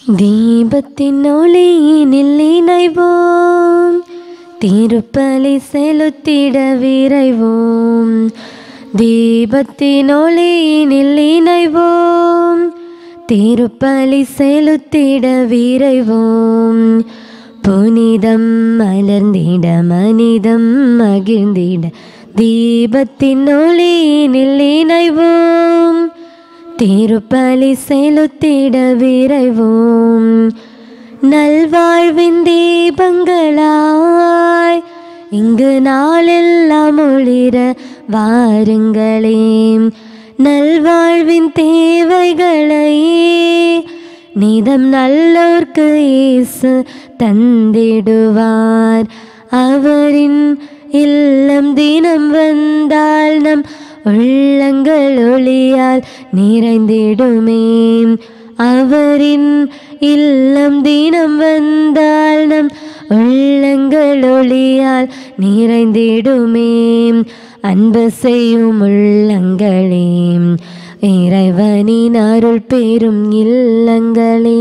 தீபத்தின் ஒளியினில் இணைவோம் திருப்பலி செலுத்திட விரைவோம் தீபத்தின் ஒளியினில் இணைவோம் திருப்பலி செலுத்திட விரைவோம் புனிதம் மலர்ந்திட மனிதம் மகிழ்ந்திட தீபத்தின் ஒளியினில் இணைவோம் திருப்பலி செலுத்திட விரைவோம் நல்வாழ்வின் தீபங்களாய் இங்கு நாளெல்லாம் ஒளிர வாருங்களே நல்வாழ்வின் தேவைகளை நிதம் நல்லோர்க்கு இயேசு தந்திடுவார் அவரின் இல்லம் தினம் வந்தால் நம் உள்ளங்கள் ஒளியால் நிறைந்திடுமே அவரின் இல்லம் தினம் வந்தால் நம் உள்ளங்கள் ஒளியால் நிறைந்திடுமே அன்பு செய்யும் உள்ளங்களே இறைவனின் அருள் பெறும் இல்லங்களே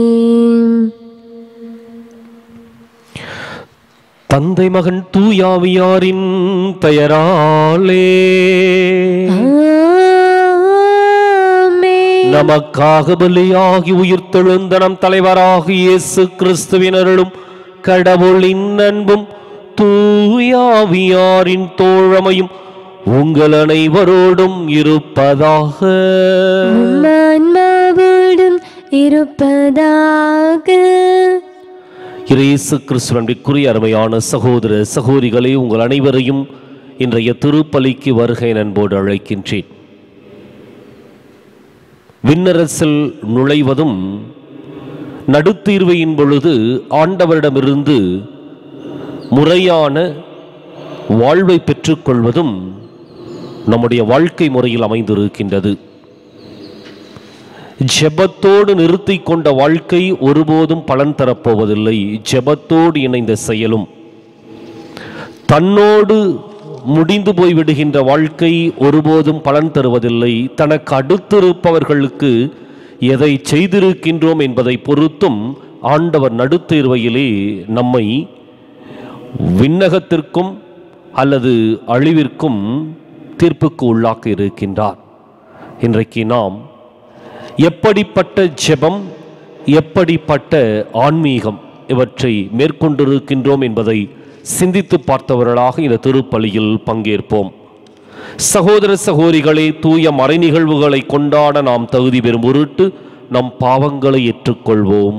தந்தை மகன் தூயாவியாரின் பெயராலே ஆமென். நமக்காக பலியாகி உயிர்த்தெழுந்த நம் தலைவராக இயேசு கிறிஸ்துவின் அருளும் கடவுளின் அன்பும் தூயாவியாரின் தோழமையும் உங்கள் அனைவரோடும் இருப்பதாக உம் ஆன்மாவோடும் இருப்பதாக இயேசு கிறிஸ்துவனுக்குரிய அருமையான சகோதர சகோதரிகளே உங்கள் அனைவரையும் இன்றைய திருப்பலிக்கு வருகை நண்போடு அழைக்கின்றேன் விண்ணரசில் நுழைவதும் நடுத்தீர்வையின் பொழுது ஆண்டவரிடமிருந்து முறையான வாழ்வை பெற்றுக்கொள்வதும் நம்முடைய வாழ்க்கை முறையில் அமைந்திருக்கின்றது ஜெபத்தோடு நிறுத்திக் கொண்ட வாழ்க்கை ஒருபோதும் பலன் தரப்போவதில்லை ஜெபத்தோடு இணைந்த செயலும் தன்னோடு முடிந்து போய்விடுகின்ற வாழ்க்கை ஒருபோதும் பலன் தருவதில்லை தனக்கு அடுத்திருப்பவர்களுக்கு எதை செய்திருக்கின்றோம் என்பதை பொறுத்தும் ஆண்டவர் நடுத்தீர்வையிலே நம்மை விண்ணகத்திற்கும் அல்லது அழிவிற்கும் தீர்ப்புக்கு உள்ளாக்க இருக்கின்றார் இன்றைக்கு நாம் எப்படிப்பட்ட ஜெபம் எப்படிப்பட்ட ஆன்மீகம் இவற்றை மேற்கொண்டிருக்கின்றோம் என்பதை சிந்தித்து பார்த்தவர்களாக இந்த திருப்பலியில் பங்கேற்போம் சகோதர சகோதரிகளே தூய மறை நிகழ்வுகளை கொண்டாட நாம் தகுதி பெறும் பொருட்டு நம் பாவங்களை ஏற்றுக்கொள்வோம்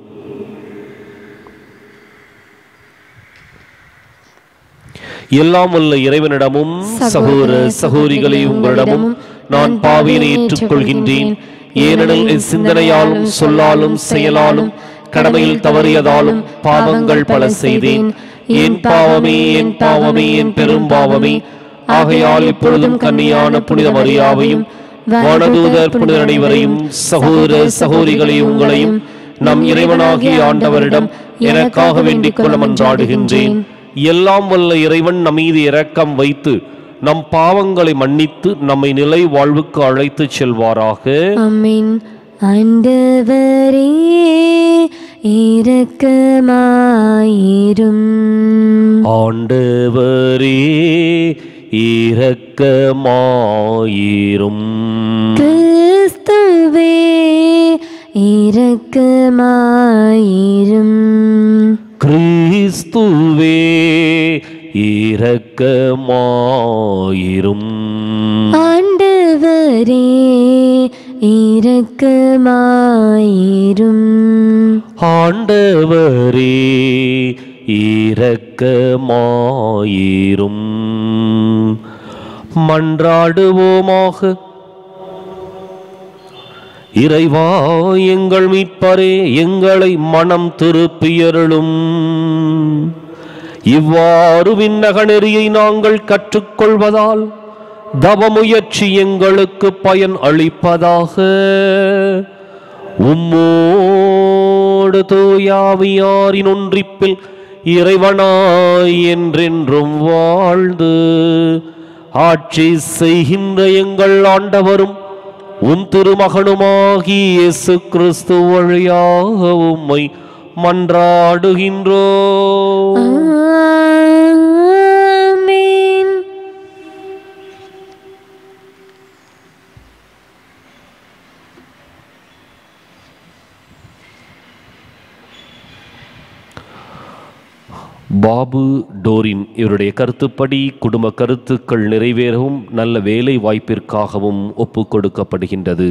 எல்லாம் வல்ல இறைவனிடமும் சகோதர சகோதரிகளே உங்களிடமும் நான் பாவியனை ஏற்றுக்கொள்கின்றேன் ஏனெனில் என் சிந்தனையாலும் சொல்லாலும் செயலாலும் கடமையில் தவறியதாலும் பாவங்கள் பல செய்தேன் என் பாவமே என் பாவமே என் பெரும் பாவமே ஆகையால் இப்பொழுதும் கன்னியான புனித மரியாவையும் வானதூதர் புனித அனைவரையும் சகோதர சகோதரிகளை உங்களையும் நம் இறைவனாகிய ஆண்டவரிடம் எனக்காக வேண்டிக் கொள்ள மன்றாடுகின்றேன் எல்லாம் வல்ல இறைவன் நம் மீது இரக்கம் வைத்து நம் பாவங்களை மன்னித்து நம்மை நிலை வாழ்வுக்கு அழைத்துச் செல்வாராக அம்மின் ஆண்டவரே இரக்கமாயிரும் ஆண்டவரே இரக்கமாயிரும் கிறிஸ்துவே இரக்கமாயிரும் கிறிஸ்துவே இரக்கமாயிரும் ஆண்டவரே இரக்கமாயிரும் ஆண்டவரே இரக்கமாயிரும் மன்றாடுவோமாக இறைவா எங்கள் மீட்பரே எங்களை மனம் திருப்பியருளும் இவ்வாறு விண்ணக நெறியை நாங்கள் கற்றுக்கொள்வதால் தவமுயற்சி எங்களுக்கு பயன் அளிப்பதாக உம்மோடு தூயாவியாரின் ஒன்றிப்பில் இறைவனாய் என்றென்றும் வாழ்ந்து ஆட்சி செய்கின்ற எங்கள் ஆண்டவரும் உன் திருமகனுமாகி இயேசு கிறிஸ்து வழியாக உம்மை மன்றாடுகின்றோ ஆமென் பாபு டோரின் இவருடைய கருத்துப்படி குடும்ப கருத்துக்கள் நிறைவேறவும் நல்ல வேலை வாய்ப்பிற்காகவும் ஒப்புக் கொடுக்கப்படுகின்றது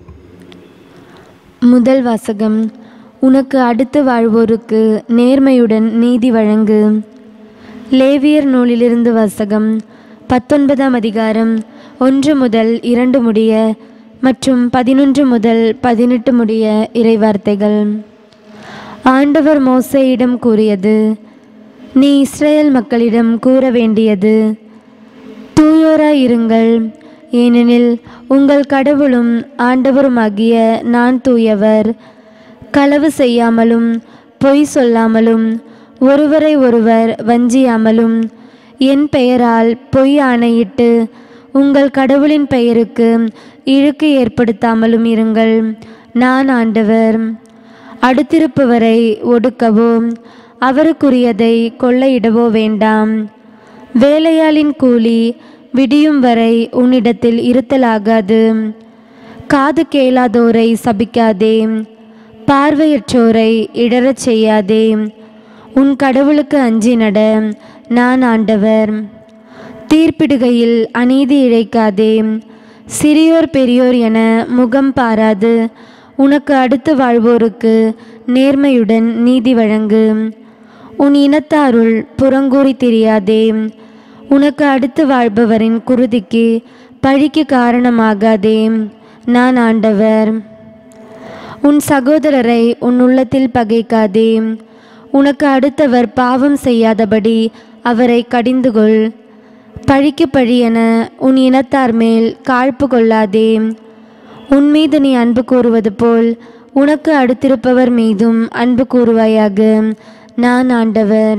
முதல் வாசகம் உனக்கு அடுத்து வாழ்வோருக்கு நேர்மையுடன் நீதி வழங்கு லேவியர் நூலிலிருந்து வாசகம் பத்தொன்பதாம் அதிகாரம் ஒன்று முதல் இரண்டு முடிய மற்றும் பதினொன்று முதல் பதினெட்டு முடிய இறைவார்த்தைகள் ஆண்டவர் மோசேயிடம் கூறியது நீ இஸ்ரேல் மக்களிடம் கூற வேண்டியது தூயோராய் இருங்கள் ஏனெனில் உங்கள் கடவுளும் ஆண்டவருமாகிய நான் தூயவர் களவு செய்யாமலும் பொய் சொல்லாமலும் ஒருவரை ஒருவர் வஞ்சியாமலும் என் பெயரால் பொய் ஆணையிட்டு உங்கள் கடவுளின் பெயருக்கு இழுக்கு ஏற்படுத்தாமலும் இருங்கள் நான் ஆண்டவர் அடுத்திருப்பவரை ஒடுக்கவோ அவருக்குரியதை கொள்ளையிடவோ வேண்டாம் வேலையாளின் கூலி விடியும் வரை உன்னிடத்தில் இருத்தலாகாது காது கேளாதோரை சபிக்காதே பார்வையற்றோரை இடறச் செய்யாதே உன் கடவுளுக்கு அஞ்சி நட நான் ஆண்டவர் தீர்ப்பிடுகையில் அநீதி இழைக்காதே சிறியோர் பெரியோர் என முகம் பாராது உனக்கு அடுத்து வாழ்வோருக்கு நேர்மையுடன் நீதி வழங்கு உன் இனத்தாருள் புறங்கூறி திரியாதே உனக்கு அடுத்து வாழ்பவரின் குருதிக்கு பழிக்கு காரணமாகாதே நான் ஆண்டவர் உன் சகோதரரை உன் உள்ளத்தில் பகைக்காதே உனக்கு அடுத்தவர் பாவம் செய்யாதபடி அவரை கடிந்துகொள் பழிக்கு பழி என உன் இனத்தார் மேல் காழ்ப்பு கொள்ளாதே உன் மீது நீ அன்பு கூறுவது போல் உனக்கு அடுத்திருப்பவர் மீதும் அன்பு கூறுவாயாக நான் ஆண்டவர்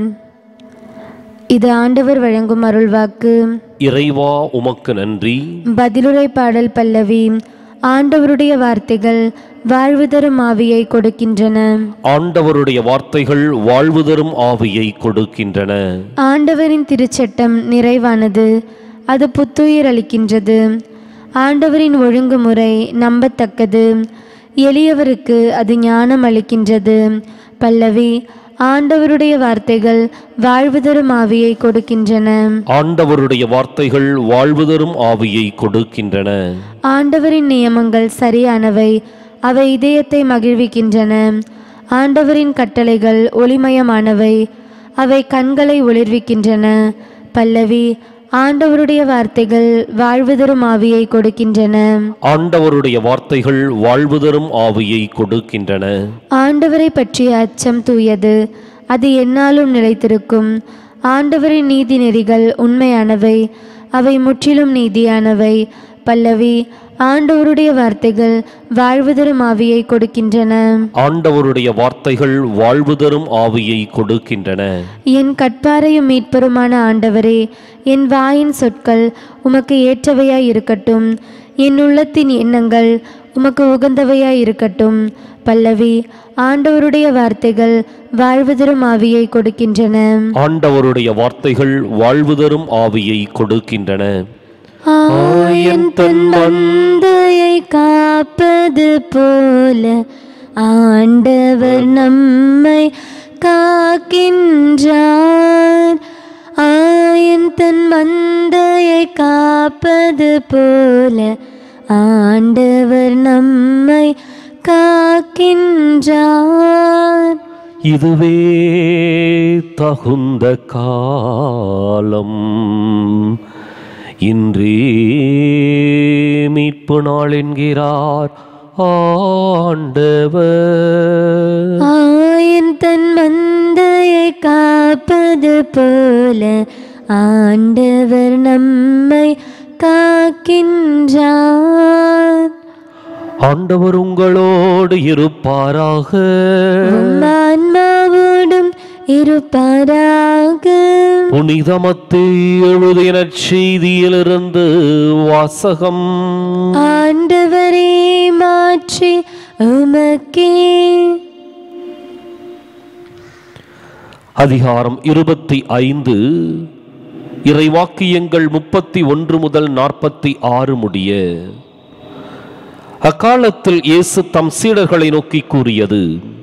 இது ஆண்டவர் வழங்கும் அருள்வாக்கு இறைவா உமக்கு நன்றி பதிலுரை பாடல் பல்லவி ஆண்டவருடைய வார்த்தைகள் வாழ்வு தரும் ஆவியை கொடுக்கின்றன ஆண்டவருடைய வார்த்தைகள் வாழ்வு தரும் ஆவியை கொடுக்கின்றன ஆண்டவரின் திருச்சட்டம் நிறைவானது அது புத்துயிர் அளிக்கின்றது ஆண்டவரின் ஒழுங்குமுறை நம்பத்தக்கது எளியவருக்கு அது ஞானம் அளிக்கின்றது பல்லவி ஆண்டவருடைய வார்த்தைகள் வாழ்வு தரும் ஆவியை கொடுக்கின்றன ஆண்டவருடைய வார்த்தைகள் வாழ்வு தரும் ஆவியை கொடுக்கின்றன ஆண்டவரின் நியமங்கள் சரியானவை அவை இதயத்தை மகிழ்விக்கின்றன ஆண்டவரின் கட்டளைகள் ஒளிமயமானவை அவை கண்களை ஒளிர்விக்கின்றன பல்லவி ஆண்டவருடைய வார்த்தைகள் வாழ்வு தரும் ஆவியை கொடுக்கின்றன ஆண்டவருடைய வார்த்தைகள் வாழ்வு தரும் ஆவியை கொடுக்கின்றன ஆண்டவரை பற்றிய அச்சம் தூயது அது எந்நாளும் நிலைத்திருக்கும் ஆண்டவரின் நீதி நெறிகள் உண்மையானவை அவை முற்றிலும் நீதியானவை பல்லவி ஆண்டவருடைய வார்த்தைகள் வாழ்வு தரும் ஆவியை கொடுக்கின்றன ஆண்டவருடைய வார்த்தைகள் வாழ்வு தரும் ஆவியை கொடுக்கின்றன என் கட்பாரையும் மீட்பருமான ஆண்டவரே என் வாயின் சொற்கள் உமக்கு ஏற்றவையாய் இருக்கட்டும் என் உள்ளத்தின் எண்ணங்கள் உமக்கு உகந்தவையாய் இருக்கட்டும் பல்லவி ஆண்டவருடைய வார்த்தைகள் வாழ்வு தரும் ஆவியை கொடுக்கின்றன ஆண்டவருடைய வார்த்தைகள் வாழ்வு தரும் ஆவியை கொடுக்கின்றன ஆயன் தன் மந்தையை காப்பது போல ஆண்டவர் நம்மை காக்கின்றார் ஆயன் தன் மந்தையை காப்பது போல ஆண்டவர் நம்மை காக்கின்றார் இதுவே தகுந்த காலம் இன்றே மீட்பு நாள் என்கிறார் ஆண்டவர் ஆயன் தன் மந்தையை காப்பது போல ஆண்டவர் நம்மை காக்கின்றார் ஆண்டவர் உங்களோடு இருப்பாராக உம் ஆன்மாவோடும் இருப்பாராக புனிதமத்து எழுதிய செய்தியிலிருந்து வாசகம் ஆண்டவரே மாற்றி உமக்கே அதிகாரம் இருபத்தி ஐந்து இறைவாக்கியங்கள் முப்பத்தி ஒன்று முதல் நாற்பத்தி ஆறு முடிய அக்காலத்தில் இயேசு தம் சீடர்களை நோக்கி கூறியது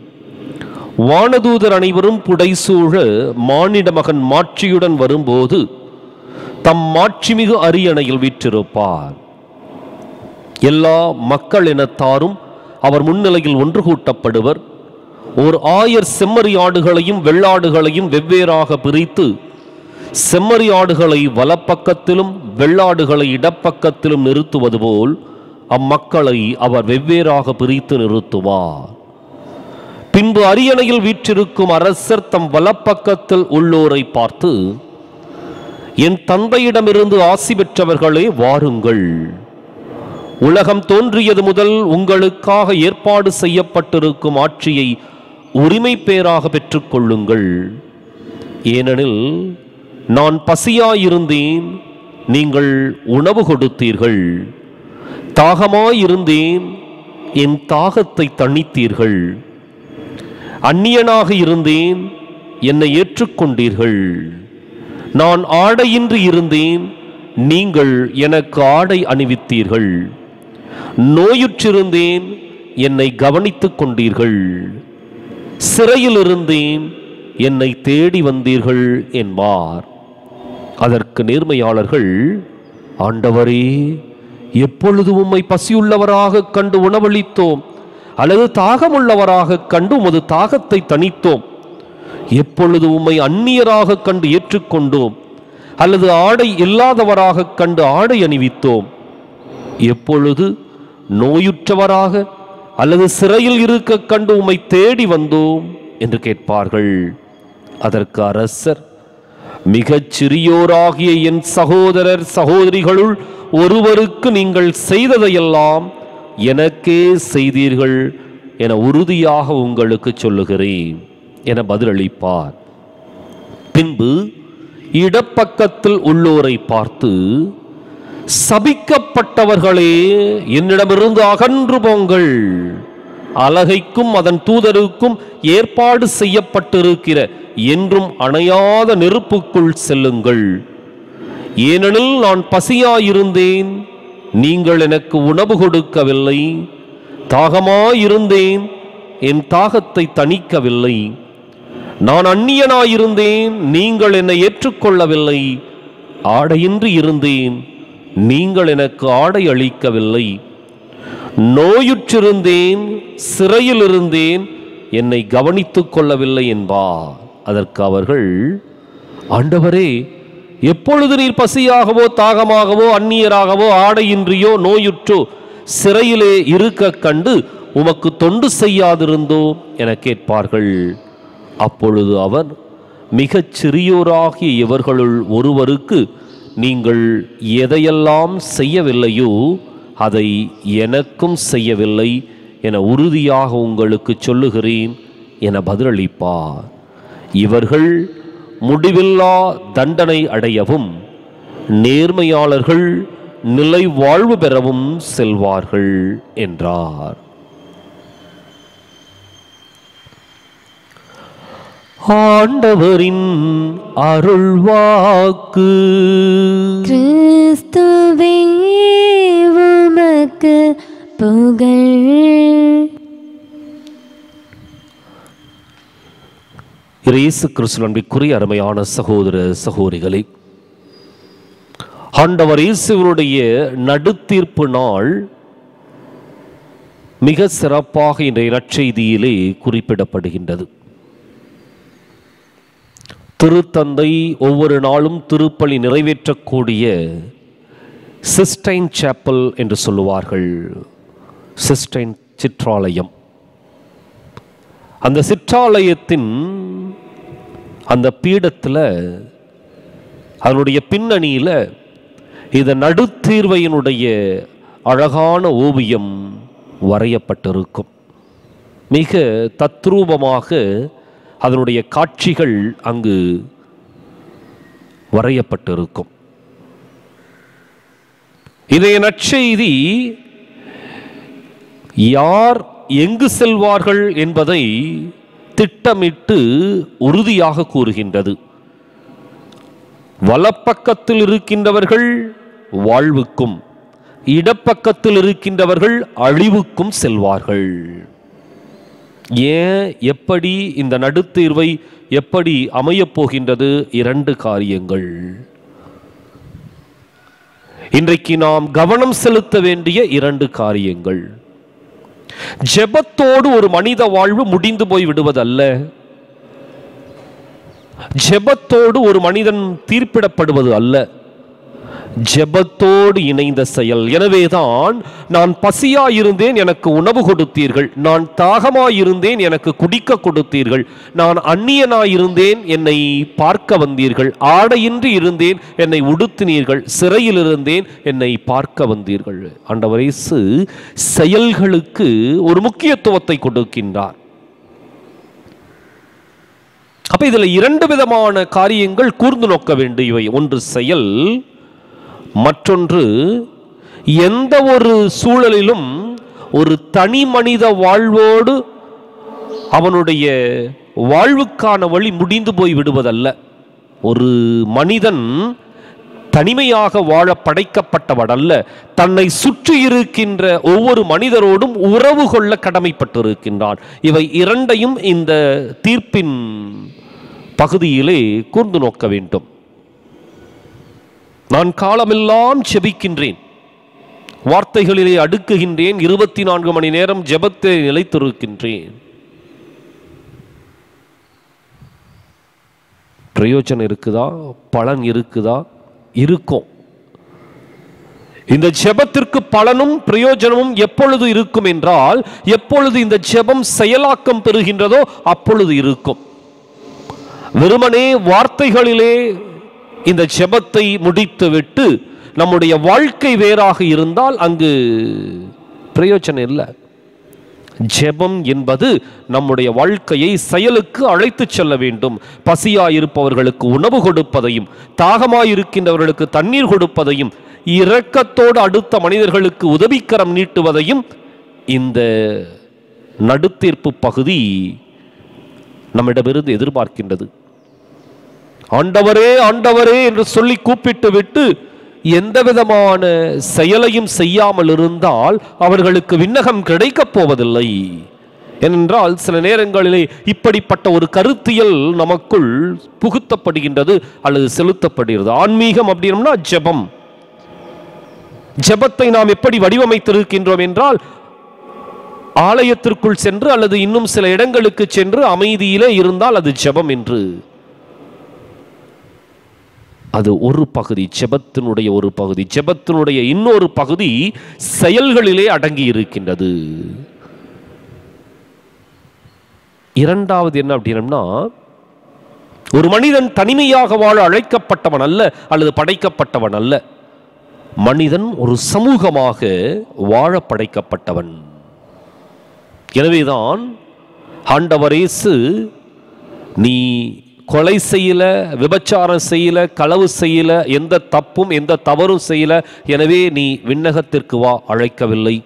வானதூதர் அனைவரும் புடைசூழ மானிட மகன் மாட்சியுடன் வரும்போது தம் மாட்சிமிகு அரியணையில் வீற்றிருப்பார் எல்லா மக்கள் இனத்தாரும் அவர் முன்னிலையில் ஒன்று கூட்டப்படுவர் ஓர் ஆயர் செம்மறி ஆடுகளையும் வெள்ளாடுகளையும் வெவ்வேறாக பிரித்து செம்மறி ஆடுகளை வலப்பக்கத்திலும் வெள்ளாடுகளை இடப்பக்கத்திலும் நிறுத்துவது போல் அம்மக்களை அவர் வெவ்வேறாக பிரித்து நிறுத்துவார் பின்பு அரியணையில் வீற்றிருக்கும் அரசர் தம் வலப்பக்கத்தில் உள்ளோரை பார்த்து என் தந்தையிடமிருந்து ஆசி பெற்றவர்களே வாருங்கள் உலகம் தோன்றியது முதல் உங்களுக்காக ஏற்பாடு செய்யப்பட்டிருக்கும் ஆட்சியை உரிமை பேராக பெற்றுக்கொள்ளுங்கள் ஏனெனில் நான் பசியாயிருந்தேன் நீங்கள் உணவு கொடுத்தீர்கள் தாகமாயிருந்தேன் என் தாகத்தை தணித்தீர்கள் அந்நியனாக இருந்தேன் என்னை ஏற்றுக்கொண்டீர்கள் நான் ஆடையின்றி இருந்தேன் நீங்கள் எனக்கு ஆடை அணிவித்தீர்கள் நோயுற்றிருந்தேன் என்னை கவனித்துக் கொண்டீர்கள் சிறையில் இருந்தேன் என்னை தேடி வந்தீர்கள் என்பார் அதற்கு நேர்மையாளர்கள் ஆண்டவரே எப்பொழுது உம்மை பசியுள்ளவராக கண்டு உணவளித்தோம் அல்லது தாகமுள்ளவராக கண்டு உமது தாகத்தை தணித்தோம் எப்பொழுது உம்மை அந்நியராக கண்டு ஏற்றுக்கொண்டோம் அல்லது ஆடை இல்லாதவராக கண்டு ஆடை அணிவித்தோம் எப்பொழுது நோயுற்றவராக அல்லது சிறையில் இருக்க கண்டு உம்மை தேடி வந்தோம் என்று கேட்பார்கள் அதற்கு அரசர் மிகச் சிறியோராகிய என் சகோதரர் சகோதரிகளுள் ஒருவருக்கு நீங்கள் செய்ததையெல்லாம் எனக்கே செய்தீர்கள் என உறுதியாக உங்களுக்கு சொல்லுகிறேன் என பதிலளிப்பார் பின்பு இடப்பக்கத்தில் உள்ளோரை பார்த்து சபிக்கப்பட்டவர்களே என்னிடமிருந்து அகன்று போங்கள் அலகைக்கும் அதன் தூதருக்கும் ஏற்பாடு செய்யப்பட்டிருக்கிற என்றும் அணையாத நெருப்புக்குள் செல்லுங்கள் ஏனெனில் நான் பசியாயிருந்தேன் நீங்கள் எனக்கு உணவு கொடுக்கவில்லை தாகமாயிருந்தேன் என் தாகத்தை தணிக்கவில்லை நான் அந்நியனாயிருந்தேன் நீங்கள் என்னை ஏற்றுக்கொள்ளவில்லை ஆடையின்றி இருந்தேன் நீங்கள் எனக்கு ஆடை அளிக்கவில்லை நோயுற்றிருந்தேன் சிறையில் இருந்தேன் என்னை கவனித்துக் கொள்ளவில்லை என்பார் அதற்கு அவர்கள் ஆண்டவரே எப்பொழுது நீர் பசியாகவோ தாகமாகவோ அந்நியராகவோ ஆடையின்றியோ நோயுற்றோ சிறையிலே இருக்க கண்டு உமக்கு தொண்டு செய்யாதிருந்தோம் என கேட்பார்கள் அப்பொழுது அவர் மிகச் சிறியோராகிய இவர்களுள் ஒருவருக்கு நீங்கள் எதையெல்லாம் செய்யவில்லையோ அதை எனக்கும் செய்யவில்லை என உறுதியாக உங்களுக்கு சொல்லுகிறேன் என பதிலளிப்பார் இவர்கள் முடிவில்லா தண்டனை அடையவும் நேர்மையாளர்கள் நிலை வாழ்வு பெறவும் செல்வார்கள் என்றார் ஆண்டவரின் அருள்வாக்கு கிறிஸ்துவே உமக்கு புகழ் இயேசு கிறிஸ்து அன்பிற்குரிய அருமையான சகோதர சகோதரிகளே ஆண்டவர் இயேசுவனுடைய நடுத்தீர்ப்பு நாள் மிக சிறப்பாக இன்றைய நற்செய்தியிலே குறிப்பிடப்படுகின்றது திருத்தந்தை ஒவ்வொரு நாளும் திருப்பலி நிறைவேற்றக்கூடிய சிஸ்டைன் சாப்பல் என்று சொல்லுவார்கள் சிஸ்டைன் சிற்றாலயம் அந்த சிற்றாலயத்தின் அந்த பீடத்தில் அதனுடைய பின்னணியில் இந்த நடுத்தீர்வையினுடைய அழகான ஓவியம் வரையப்பட்டிருக்கும் மிக தத்ரூபமாக அதனுடைய காட்சிகள் அங்கு வரையப்பட்டிருக்கும் இதைய நற்செய்தி யார் எங்கு செல்வார்கள் என்பதை திட்டமிட்டு உறுதியாக கூறுகின்றது வலப்பக்கத்தில் இருக்கின்றவர்கள் வாழ்வுக்கும் இடப்பக்கத்தில் இருக்கின்றவர்கள் அழிவுக்கும் செல்வார்கள் ஏன் எப்படி இந்த நடுத்தீர்வை எப்படி அமையப் போகின்றது இரண்டு காரியங்கள் இன்றைக்கு நாம் கவனம் செலுத்த வேண்டிய இரண்டு காரியங்கள் ஜெபத்தோடு ஒரு மனித வாழ்வு முடிந்து போய் விடுவதல்ல ஜெபத்தோடு ஒரு மனிதன் தீர்ப்பிடப்படுவது அல்ல ஜெபத்தோடு இணைந்த செயல் எனவேதான் நான் பசியாயிருந்தேன் எனக்கு உணவு கொடுத்தீர்கள் நான் தாகமாயிருந்தேன் எனக்கு குடிக்க கொடுத்தீர்கள் நான் அந்நியனாயிருந்தேன் என்னை பார்க்க வந்தீர்கள் ஆடையின்றி இருந்தேன் என்னை உடுத்தினீர்கள் சிறையில் இருந்தேன் என்னை பார்க்க வந்தீர்கள் ஆண்டவர் இயேசு செயல்களுக்கு ஒரு முக்கியத்துவத்தை கொடுக்கின்றார் அப்ப இதுல இரண்டு விதமான காரியங்கள் கூர்ந்து நோக்க வேண்டியவை ஒன்று செயல் மற்றொன்று எந்த ஒரு சூழலிலும் ஒரு தனி மனித வாழ்வோடு அவனுடைய வாழ்வுக்கான வழி முடிந்து போய் விடுவதல்ல ஒரு மனிதன் தனிமையாக வாழ படைக்கப்பட்டவன் அல்ல தன்னை சுற்றி இருக்கின்ற ஒவ்வொரு மனிதரோடும் உறவு கொள்ள கடமைப்பட்டிருக்கின்றான் இவை இரண்டையும் இந்த தீர்ப்பின் பகுதியிலே கூர்ந்து நோக்க வேண்டும் நான் காலமெல்லாம் செபிக்கின்றேன் வார்த்தைகளிலே அடுக்குகின்றேன் இருபத்தி நான்கு மணி நேரம் ஜெபத்தை நிலைத்திருக்கின்றேன் பிரயோஜனம் இருக்குதா பலன் இருக்குதா இருக்கும் இந்த ஜெபத்திற்கு பலனும் பிரயோஜனமும் எப்பொழுது இருக்கும் என்றால் எப்பொழுது இந்த ஜெபம் செயலாக்கம் பெறுகின்றதோ அப்பொழுது இருக்கும் வெறுமனே வார்த்தைகளிலே இந்த ஜெபத்தை முடித்துவிட்டு நம்முடைய வாழ்க்கை வேறாக இருந்தால் அங்கு பிரயோஜனம் இல்லை ஜெபம் என்பது நம்முடைய வாழ்க்கையை செயலுக்கு அழைத்துச் செல்ல வேண்டும் பசியாயிருப்பவர்களுக்கு உணவு கொடுப்பதையும் தாகமாயிருக்கின்றவர்களுக்கு தண்ணீர் கொடுப்பதையும் இரக்கத்தோடு அடுத்த மனிதர்களுக்கு உதவிக்கரம் நீட்டுவதையும் இந்த நடுத்தீர்ப்பு பகுதி நம்மிடமிருந்து எதிர்பார்க்கின்றது ஆண்டவரே ஆண்டவரே என்று சொல்லி கூப்பிட்டு விட்டு எந்த விதமான செயலையும் செய்யாமல் இருந்தால் அவர்களுக்கு விண்ணகம் கிடைக்கப் போவதில்லை ஏனென்றால் சில நேரங்களிலே இப்படிப்பட்ட ஒரு கருத்தியல் நமக்குள் புகுத்தப்படுகின்றது அல்லது செலுத்தப்படுகிறது ஆன்மீகம் அப்படின்னம்னா ஜெபம் ஜெபத்தை நாம் எப்படி வடிவமைத்திருக்கின்றோம் என்றால் ஆலயத்திற்குள் சென்று அல்லது இன்னும் சில இடங்களுக்கு சென்று அமைதியிலே இருந்தால் அது ஜெபம் என்று அது ஒரு பகுதி ஜெபத்தினுடைய ஒரு பகுதி ஜெபத்தினுடைய இன்னொரு பகுதி செயல்களிலே அடங்கி இருக்கின்றது இரண்டாவது என்ன அப்படின்னம்னா ஒரு மனிதன் தனிமையாக வாழ அழைக்கப்பட்டவன் அல்ல அல்லது படைக்கப்பட்டவன் அல்ல மனிதன் ஒரு சமூகமாக வாழ படைக்கப்பட்டவன் எனவேதான் ஆண்டவரேசு நீ கொலை செய்யல விபச்சாரம் செய்யல களவு செய்யல எந்த தப்பும் எந்த தவறும் செய்யல எனவே நீ விண்ணகத்திற்கு வா அழைக்கவில்லை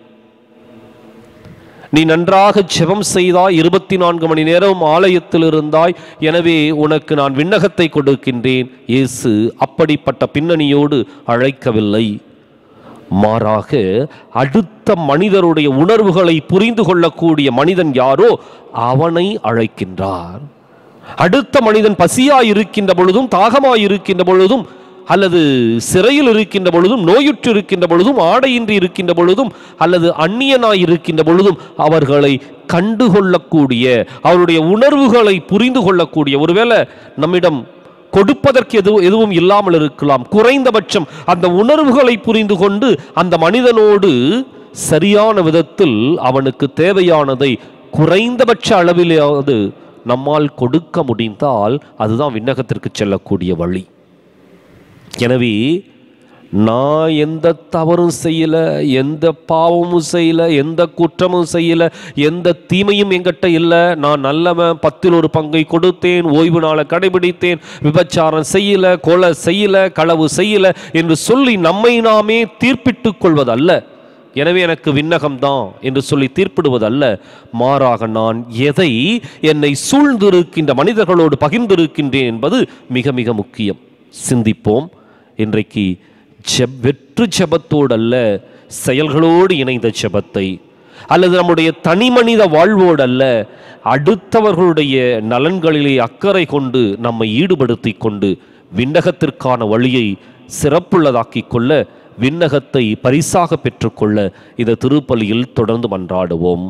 நீ நன்றாக ஜெபம் செய்தாய் இருபத்தி நான்கு மணி நேரம் ஆலயத்தில் இருந்தாய் எனவே உனக்கு நான் விண்ணகத்தை கொடுக்கின்றேன் இயேசு அப்படிப்பட்ட பின்னணியோடு அழைக்கவில்லை மாறாக அடுத்த மனிதருடைய உணர்வுகளை புரிந்து கொள்ளக்கூடிய மனிதன் யாரோ அவனை அழைக்கின்றார் அடுத்த மனிதன் பசியாய் இருக்கின்ற பொழுதும் தாகமாய் இருக்கின்ற பொழுதும் அல்லது சிறையில் இருக்கின்ற பொழுதும் நோயுற்று இருக்கின்ற பொழுதும் ஆடையின்றி இருக்கின்ற பொழுதும் அல்லது அந்நியனாய் இருக்கின்ற பொழுதும் அவர்களை கண்டுகொள்ளக்கூடிய அவருடைய உணர்வுகளை புரிந்து கொள்ளக்கூடிய ஒருவேளை நம்மிடம் கொடுப்பதற்கு எது எதுவும் இல்லாமல் இருக்கலாம் குறைந்தபட்சம் அந்த உணர்வுகளை புரிந்து கொண்டு அந்த மனிதனோடு சரியான விதத்தில் அவனுக்கு தேவையானதை குறைந்தபட்ச அளவிலாவது நம்மால் கொடுக்க முடிந்தால் அதுதான் விண்ணகத்திற்கு செல்லக்கூடிய வழி எனவே நான் எந்த தவறும் செய்யல எந்த பாவமும் செய்யல எந்த குற்றமும் செய்யல எந்த தீமையும் என்கிட்ட இல்லை நான் நல்லவன் பத்தில் ஒரு பங்கை கொடுத்தேன் ஓய்வு நாளை கடைபிடித்தேன் விபச்சாரம் செய்யல கொலை செய்யல களவு செய்யல என்று சொல்லி நம்மை நாமே தீர்ப்பிட்டுக் கொள்வதல்ல எனவே எனக்கு விண்ணகம்தான் என்று சொல்லி தீர்ப்பிடுவதல்ல மாறாக நான் எதை என்னை சூழ்ந்திருக்கின்ற மனிதர்களோடு பகிர்ந்திருக்கின்றேன் என்பது மிக மிக முக்கியம் சிந்திப்போம் இன்றைக்கு ஜெப் வெற்று ஜெபத்தோடு அல்ல செயல்களோடு இணைந்த ஜெபத்தை அல்லது நம்முடைய தனிமனித வாழ்வோடு அல்ல அடுத்தவர்களுடைய நலன்களிலே அக்கறை கொண்டு நம்மை ஈடுபடுத்தி கொண்டு விண்ணகத்திற்கான வழியை சிறப்புள்ளதாக்கிக் கொள்ள விண்ணகத்தை பரிசாக பெற்றுக்கொள்ள இந்த திருப்பலியில் தொடர்ந்து மன்றாடுவோம்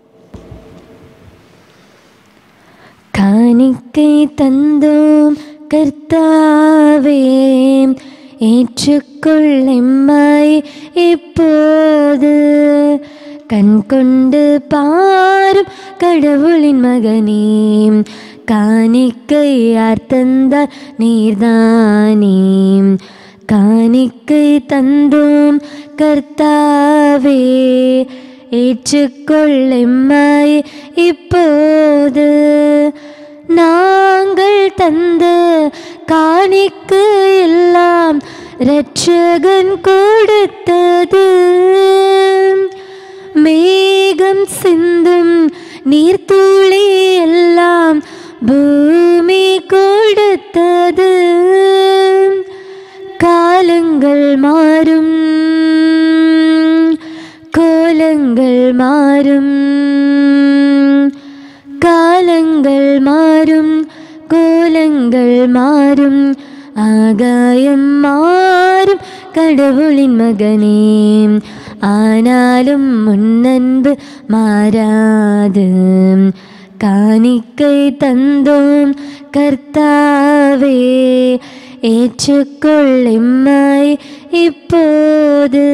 காணிக்கை தந்தோம் கர்த்தாவே ஏற்றுக்கொள் எம்மை இப்போது கண் கொண்டு பாரும் கடவுளின் மகனே காணிக்கை யார் தந்தார் நீர்தானே காணிக்கை தந்தோம் கர்த்தாவே ஏற்றுக்கொள் எம்மை இப்போது நாங்கள் தந்த காணிக்கு எல்லாம் இரட்சகன் கொடுத்தது மேகம் சிந்தும் நீர்த்துளி எல்லாம் பூமி கொடுத்தது காலங்கள் மாறும் கோலங்கள் மாறும் காலங்கள் மாறும் கோலங்கள் மாறும் ஆகாயம் மாறும் கடவுளின் மகனே ஆனாலும் முன்னன்பு மாறாது காணிக்கை தந்தோம் கர்த்தாவே ஏற்றுக்கொள் எம்மை இப்போது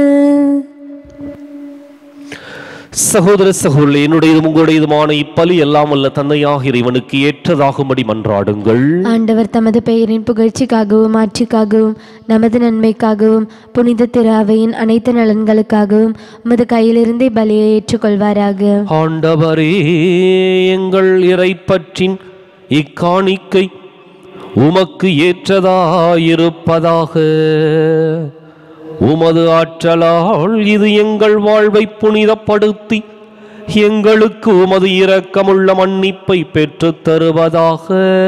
சகோதர சகோதரி என்னுடையதும் உங்களுடையதுமான இப்பலி எல்லாம் வல்ல தந்தையாக இறைவனுக்கு ஏற்றதாகும்படி மன்றாடுங்கள் ஆண்டவர் தமது பெயரின் புகழ்ச்சிக்காகவும் ஆட்சிக்காகவும் நமது நன்மைக்காகவும் புனித திராவையின் அனைத்து நலன்களுக்காகவும் உமது கையிலிருந்தே பலியை ஏற்றுக்கொள்வாராக ஆண்டவரே எங்கள் இறைப்பற்றின் இக்காணிக்கை உமக்கு ஏற்றதாயிருப்பதாக உமது ஆற்றலால் இது எங்கள் வாழ்வை புனிதப்படுத்தி எங்களுக்கு உமது இரக்கமுள்ள மன்னிப்பை பெற்றுத் தருவதாக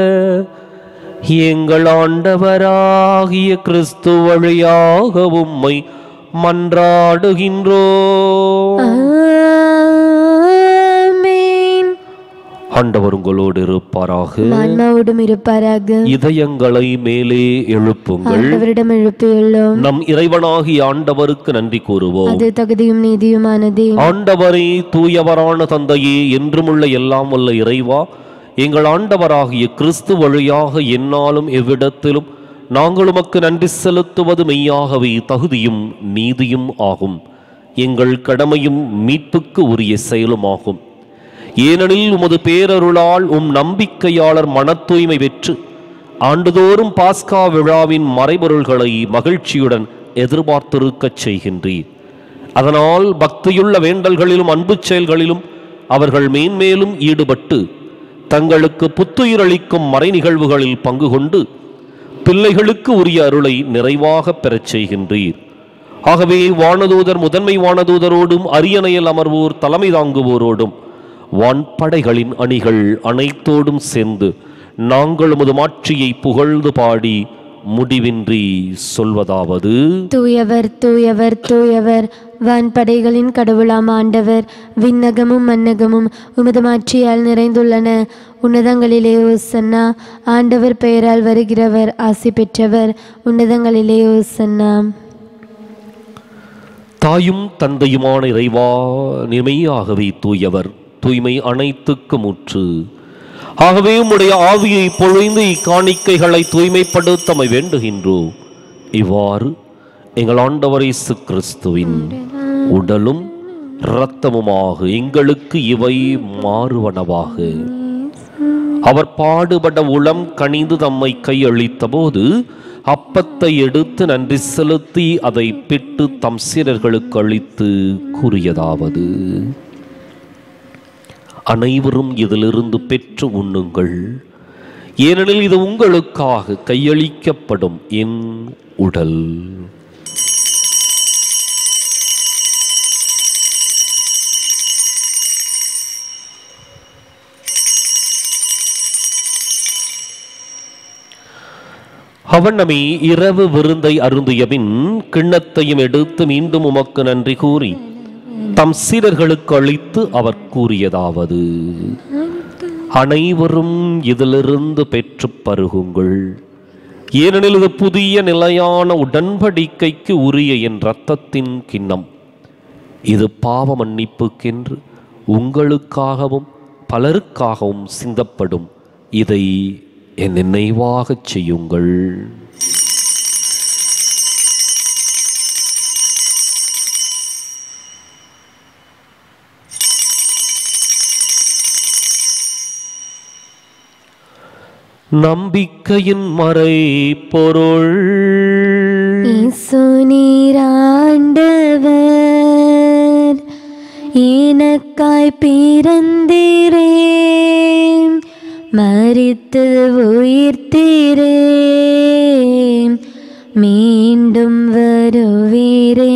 எங்கள் ஆண்டவராகிய கிறிஸ்து வழியாக உம்மை மன்றாடுகின்றோ ஆமென். ஆண்டவர் உங்களோடு இருப்பாராக ஆன்மாவோடும் இருப்பாராக இதயங்களை மேலே எழுப்புங்கள் ஆண்டவரிடம் எழுப்பியுள்ளோம் நம் இறைவனாகிய ஆண்டவருக்கு நன்றி கூறுவோம் அது தகுதியும் நீதியுமானதே ஆண்டவரே தூயவரான தந்தையே என்றுமுள்ள எல்லாம் வல்ல இறைவா எங்கள் ஆண்டவராகிய கிறிஸ்து வழியாக எந்நாளும் எவ்விடத்திலும் நாங்கள் உமக்கு நன்றி செலுத்துவது மெய்யாகவே தகுதியும் நீதியும் ஆகும் எங்கள் கடமையும் மீட்புக்கு உரிய செயலுமாகும் ஏனெனில் உமது பேரருளால் உம் நம்பிக்கையாளர் மனத் தூய்மை பெற்று ஆண்டுதோறும் பாஸ்கா விழாவின் மறைபொருள்களை மகிழ்ச்சியுடன் எதிர்பார்த்திருக்கச் செய்கின்றீர் அதனால் பக்தியுள்ள வேண்டல்களிலும் அன்புச் செயல்களிலும் அவர்கள் மேன்மேலும் ஈடுபட்டு தங்களுக்கு புத்துயிரளிக்கும் மறை நிகழ்வுகளில் பங்கு கொண்டு பிள்ளைகளுக்கு உரிய அருளை நிறைவாக பெறச் செய்கின்றீர் ஆகவே வானதூதர் முதன்மை வானதூதரோடும் அரியணையில் அமர்வோர் தலைமை தாங்குவோரோடும் வான்படைகளின் அணிகள் அனைத்தோடும் சேர்ந்து நாங்கள் உமது மாட்சியை புகழ்ந்து பாடி முடிவின்றி சொல்வதாவது தூயவர் தூயவர் தூயவர் வான்படைகளின் கடவுளாம் ஆண்டவர் விண்ணகமும் மன்னகமும் உமது மாட்சியால் நிறைந்துள்ளன உன்னதங்களிலே ஓசன்னா ஆண்டவர் பெயரால் வருகிறவர் ஆசி பெற்றவர் உன்னதங்களிலே ஓசன்னா தாயும் தந்தையுமான இறைவா நிமையாகவே தூயவர் தூய்மை அனைத்துக்கும் முற்று ஆகவே உம்முடைய ஆவியை பொழிந்து இக்காணிக்கைகளை தூய்மைப்படுத்தமை வேண்டுகின்றோம் இவ்வாறு எங்கள் ஆண்டவர் இயேசு கிறிஸ்துவின் உடலும் இரத்தமுமாக எங்களுக்கு இவை மாறுவனவாக அவர் பாடுபட உளம் கனிந்து தம்மை கையளித்த போது அப்பத்தை எடுத்து நன்றி செலுத்தி அதை பிட்டு தம் சீரர்களுக்கு அளித்து கூறியதாவது அனைவரும் இதிலிருந்து பெற்று உண்ணுங்கள் ஏனெனில் இது உங்களுக்காக கையளிக்கப்படும் என் உடல் அவன் நம்மை இரவு விருந்தை அருந்தியபின் கிண்ணத்தையும் எடுத்து மீண்டும் உமக்கு நன்றி கூறி தம் சீடர்களுக்கு அளித்து அவர் கூறியதாவது அனைவரும் இதிலிருந்து பெற்று பருகுங்கள் ஏனெனில் இது புதிய நிலையான உடன்படிக்கைக்கு உரிய என் இரத்தத்தின் கிண்ணம் இது பாவ மன்னிப்புக்கென்று உங்களுக்காகவும் பலருக்காகவும் சிந்தப்படும் இதை என் நினைவாகச் செய்யுங்கள் நம்பிக்கையின் மறை பொருள் இயேசு நீராண்டவர் எனக்காய் பிறந்தீரே மரித்து உயிர்த்தீரே மீண்டும் வருவீரே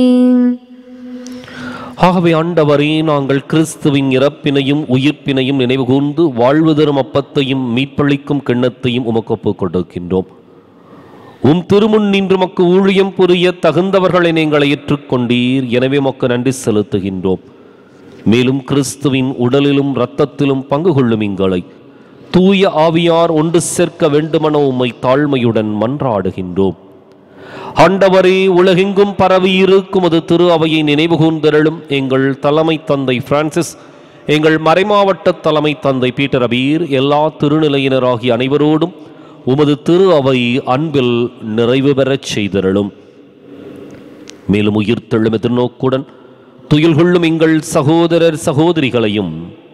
ஆகவே ஆண்டவரே நாங்கள் கிறிஸ்துவின் இறப்பினையும் உயிர்ப்பினையும் நினைவு கூர்ந்து வாழ்வு தரும் அப்பத்தையும் மீட்பளிக்கும் கிண்ணத்தையும் உமக்கு ஒப்புக் கொடுக்கின்றோம் உம் திருமுன் நின்று மக்கு ஊழியம் புரிய தகுந்தவர்களை நீங்கள் ஏற்றுக்கொண்டீர் எனவே மக்கு நன்றி செலுத்துகின்றோம் மேலும் கிறிஸ்துவின் உடலிலும் இரத்தத்திலும் பங்கு கொள்ளும் எங்களை தூய ஆவியார் ஒன்று சேர்க்க வேண்டுமென உம்மை தாழ்மையுடன் மன்றாடுகின்றோம் ஆண்டவரே உலகெங்கும் பரவி இருக்கும் அது திரு அவையை நினைவு கூர்ந்தருளும் எங்கள் தலைமை தந்தை பிரான்சிஸ் எங்கள் மறைமாவட்ட தலைமை தந்தை பீட்டர் அபீர் எல்லா திருநிலையினராகிய அனைவரோடும் உமது திரு அவை அன்பில் நிறைவு பெறச் செய்தருளும் மேலும் உயிர்த்தெழும் எதிர்நோக்குடன் துயில் கொள்ளும் எங்கள் சகோதரர் சகோதரிகளையும்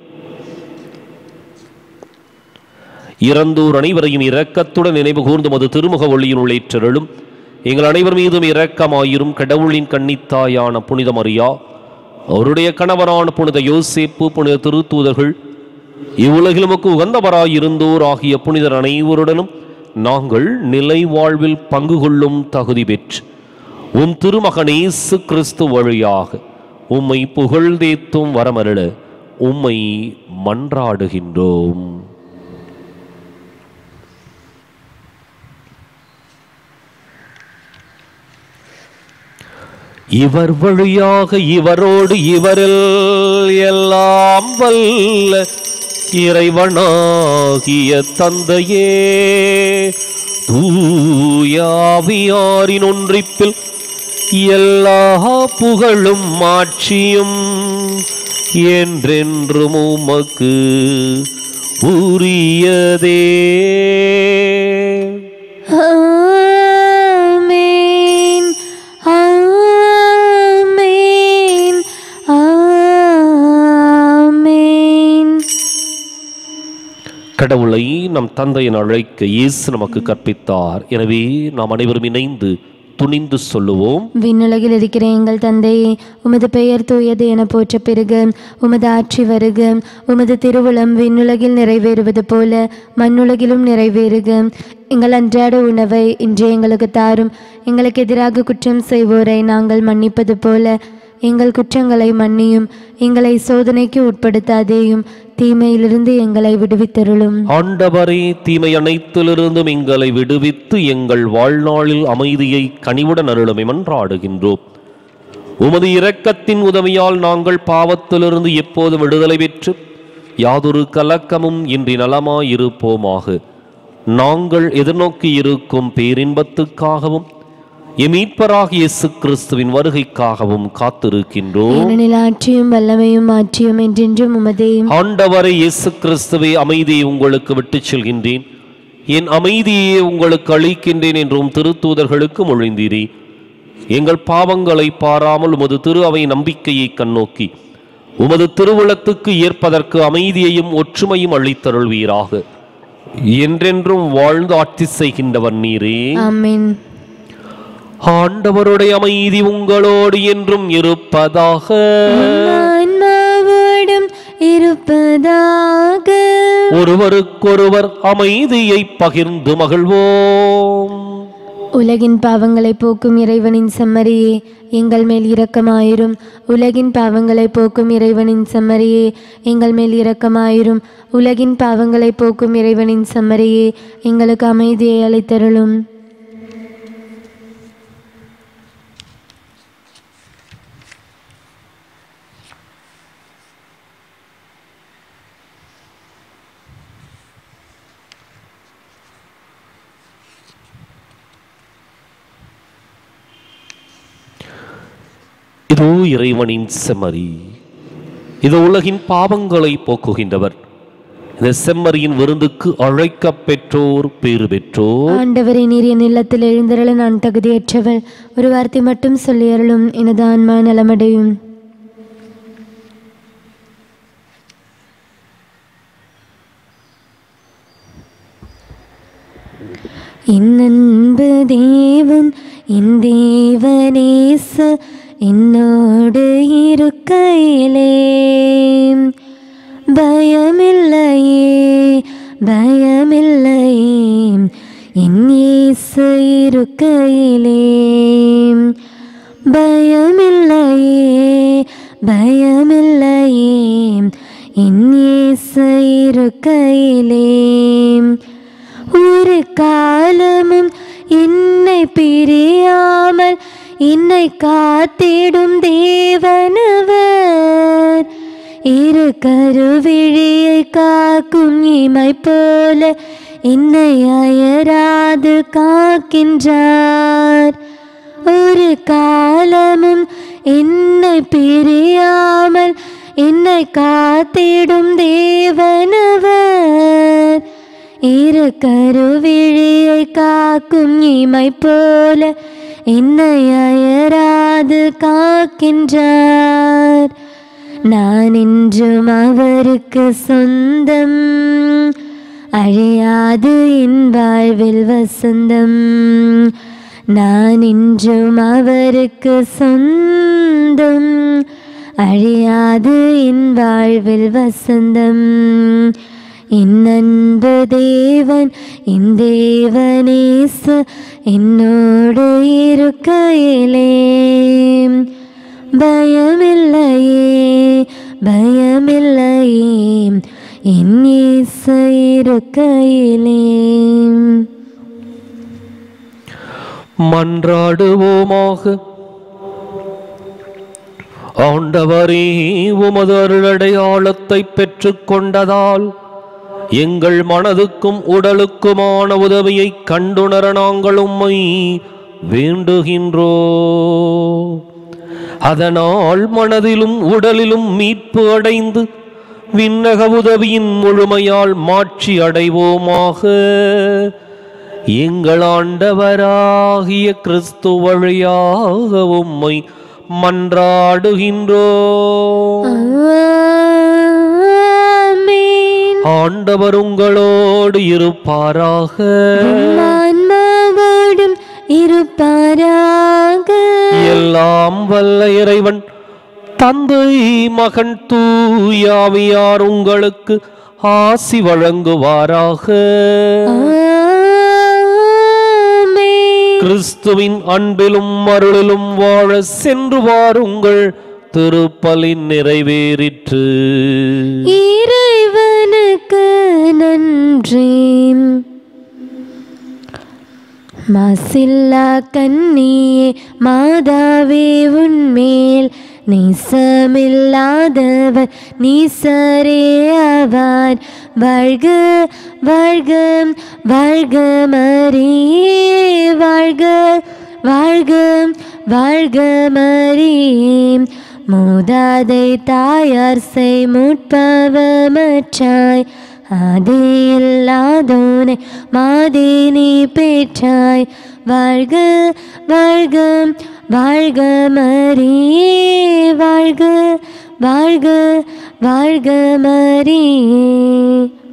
இறந்தோர் அனைவரையும் இரக்கத்துடன் நினைவு கூர்ந்து மது திருமுக ஒளியின் உள்ளேற்றருளும் எங்கள் அனைவர் மீதும் இரக்கமாயிரும் கடவுளின் கன்னித்தாயான புனித மரியா அவருடைய கணவரான புனித யோசேப்பு புனித திருத்தூதர்கள் இவ்வுலகிலுமக்கு உகந்தவராயிருந்தோர் ஆகிய புனிதர் அனைவருடனும் நாங்கள் நிலை வாழ்வில் பங்கு கொள்ளும் தகுதி பெற்று உம் திருமகனேசு கிறிஸ்து வழியாக உம்மை புகழ்ந்தேத்தும் வரமருள உம்மை மன்றாடுகின்றோம் இவர் வழியாக இவரோடு இவரில் எல்லாம் வல்ல இறைவனாகிய தந்தையே தூயாவியாரின் ஒன்றிப்பில் எல்லா புகழும் மாட்சியும் என்றென்றும் உமக்கு உரியதே ஆமென் ஆமென் ஆமென் கடவுளை நம் தந்தையின் அழைக்க இயேசு நமக்கு கற்பித்தார் எனவே நாம் அனைவரும் இணைந்து துணிந்து சொல்லுவோம் விண்ணுலகில் இருக்கிற எங்கள் தந்தையே உமது பெயர் தூயது என போற்ற பெருக உமது ஆட்சி வருக உமது திருவுளம் விண்ணுலகில் நிறைவேறுவது போல மண்ணுலகிலும் நிறைவேறுக எங்கள் அன்றாட உணவை இன்று எங்களுக்கு தாரும் எங்களுக்கு எதிராக குற்றம் செய்வோரை நாங்கள் மன்னிப்பது போல எங்கள் குற்றங்களை மன்னியும் எங்களை சோதனைக்கு உட்படுத்தாதேயும் தீமையிலிருந்து எங்களை விடுவித்தருளும் ஆண்டவரே தீமை அனைத்திலிருந்தும் எங்களை விடுவித்து எங்கள் வாழ்நாளில் அமைதியை கனிவுடன் அருளுமை மன்றாடுகின்றோம் உமது இரக்கத்தின் உதவியால் நாங்கள் பாவத்திலிருந்து எப்போதும் விடுதலை பெற்று யாதொரு கலக்கமும் இன்றி நலமாயிருப்போமாக நாங்கள் எதிர்நோக்கி இருக்கும் பேரின்பத்துக்காகவும் எமீட்பராக இயேசு கிறிஸ்துவின் வருகைக்காகவும் காத்திருக்கின்றோம் ஏனெனில் ஆட்சியும் வல்லமையும் ஆட்சியும் என்றென்றும் உமதே ஆண்டவரை இயேசு கிறிஸ்துவே அமைதியை உங்களுக்கு விட்டுச் செல்கின்றேன் என் அமைதியை உங்களுக்கு அளிக்கின்றேன் என்றும் திருத்தூதர்களுக்கு மொழிந்தீரே எங்கள் பாவங்களை பாராமல் உமது திரு அவை நம்பிக்கையை கண்ணோக்கி உமது திருவுளத்துக்கு ஏற்பதற்கு அமைதியையும் ஒற்றுமையும் அளித்தருள்வீராக என்றென்றும் வாழ்ந்து ஆட்சி செய்கின்றவர் நீரே ஆமென் ஆண்டவருடைய அமைதி உங்களோடு என்றும் இருப்பதாக ஆன்மாவோடும் இருப்பதாக ஒருவருக்கொருவர் அமைதியை பகிர்ந்து மகிழ்வோம் உலகின் பாவங்களை போக்கும் இறைவனின் செம்மறியே எங்கள் மேல் இரக்கமாயிரும் உலகின் பாவங்களை போக்கும் இறைவனின் செம்மறியே எங்கள் மேல் இரக்கமாயிரும் உலகின் பாவங்களை போக்கும் இறைவனின் செம்மறியே எங்களுக்கு அமைதியை அளித்தருளும் இதோ இறைவனின் செம்மறி இது உலகின் பாவங்களை போக்குகின்றவர் இந்த செம்மறியின் விருந்துக்கு அழைக்கப் பெற்றோர் பேறு பெற்றோர் ஆண்டவரை நீர் என் இல்லத்தில் எழுந்தருள நான் தகுதியற்றவள் ஒரு வார்த்தை மட்டும் சொல்லி அருளும் எனது ஆன்மா நலமடையும் என் அன்பு தேவன் என் தேவனேச என்னோடு இருக்கையிலே பயமில்லையே பயமில்லையே என் இயேசு இருக்கையிலே பயமில்லையே பயமில்லையே என் இயேசு இருக்கையிலே ஒரு காலமும் என்னை பிரியாமல் என்னை காத்திடும் தேவனவர் இரு கருவிழியை காக்கும் இமை போல என்னை அயராது காக்கின்றார் ஒரு காலமும் என்னை பிரியாமல் என்னை காத்திடும் தேவனவர் இரு கருவிழியை காக்கும் இமை போல என்னை அயராது காக்கின்றார் நான் என்றும் அவருக்கு சொந்தம் அழியாது என் வாழ்வில் வசந்தம் நான் என்றும் அவருக்கு சொந்தம் அழியாது என் வாழ்வில் வசந்தம் என் அன்பு தேவன் என் தேவனேச என்னோடு இருக்கையிலே பயமில்லையே பயமில்லையே என் இயேசு இருக்கையிலே மன்றாடுவோமாக ஆண்டவரே உமது அருளடையாளத்தை பெற்றுக் கொண்டதால் எங்கள் மனதுக்கும் உடலுக்குமான உதவியை கண்டுணர நாங்கள் உம்மை வேண்டுகின்றோ அதனால் மனதிலும் உடலிலும் மீட்பு அடைந்து விண்ணக உதவியின் முழுமையால் மாட்சி அடைவோமாக எங்கள் ஆண்டவராகிய கிறிஸ்து வழியாக உம்மை மன்றாடுகின்றோ ஆமென். ஆண்டவர் உங்களோடு இருப்பாராக ஆன்மாவோடும் இருப்பாராக எல்லாம் வல்ல இறைவன் தந்தை மகன் தூயாவியார் உங்களுக்கு ஆசி வழங்குவாராக ஆமென். கிறிஸ்துவின் அன்பிலும் அருளிலும் வாழ சென்று வாருங்கள் திருப்பலின் நிறைவேறிற்று இறைவனுக்கு நன்றி மாசில்லா கண்ணியே மாதாவே உன்மேல் நேசமில்லாதவர் நீசரே ஆவார் வாழ்க வாழ்க வாழ்க மரியே வாழ்க வாழ்க வாழ்க மரியே மூதாதை தாயார் செய் முற்பவமற்றாய் ஆதி இல்லாதோனை மாதினி பெற்றாய் வாழ்க வாழ்க வாழ்க மரியே வாழ்க வாழ்க வாழ்க மரியே